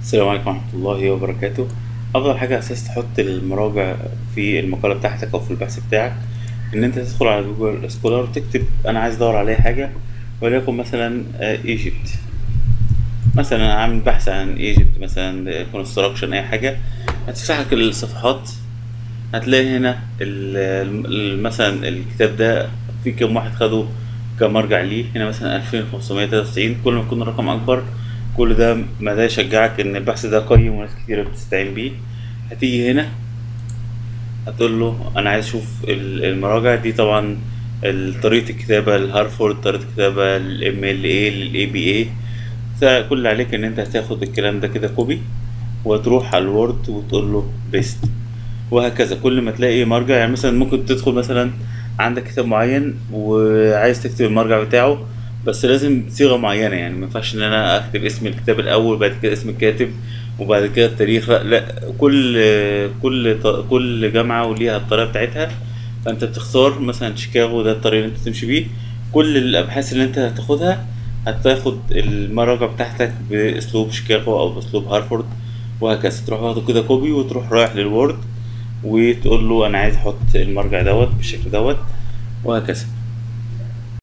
السلام عليكم ورحمة الله وبركاته أفضل حاجة أساس تحط المراجع في المقالة بتاعتك أو في البحث بتاعك إن أنت تدخل على جوجل سكولار وتكتب أنا عايز أدور على حاجة وليكن مثلا ايجيبت مثلا عامل بحث عن ايجيبت مثلا كونستراكشن أي حاجة هتفتح لك الصفحات هتلاقي هنا ال- ال- مثلا الكتاب ده في كام واحد خده كمرجع ليه هنا مثلا 2593 كل ما يكون الرقم أكبر كل ده ما ده يشجعك إن البحث ده قيم وناس كتيرة بتستعين بيه هتيجي هنا هتقول له أنا عايز أشوف ال- المراجع دي طبعا ال- طريقة الكتابة الهارفورد طريقة الكتابة ال MLA لل ABA كل اللي عليك إن أنت هتاخد الكلام ده كده كوبي وتروح على الوورد وتقول له بيست وهكذا كل ما تلاقي مرجع يعني مثلا ممكن تدخل مثلا عندك كتاب معين وعايز تكتب المرجع بتاعه بس لازم صيغة معينة يعني ما ينفعش ان انا اكتب اسم الكتاب الاول وبعد كده اسم الكاتب وبعد كده التاريخ لا, لا كل كل ط- كل جامعة وليها الطريقة بتاعتها فانت بتختار مثلا شيكاغو ده الطريق اللي انت تمشي بيه كل الابحاث اللي انت هتاخدها هتاخد المراجع بتاعتك باسلوب شيكاغو او باسلوب هارفورد وهكذا تروح واخده كده كوبي وتروح رايح للوورد وتقول له انا عايز احط المرجع دوت بالشكل دوت وهكذا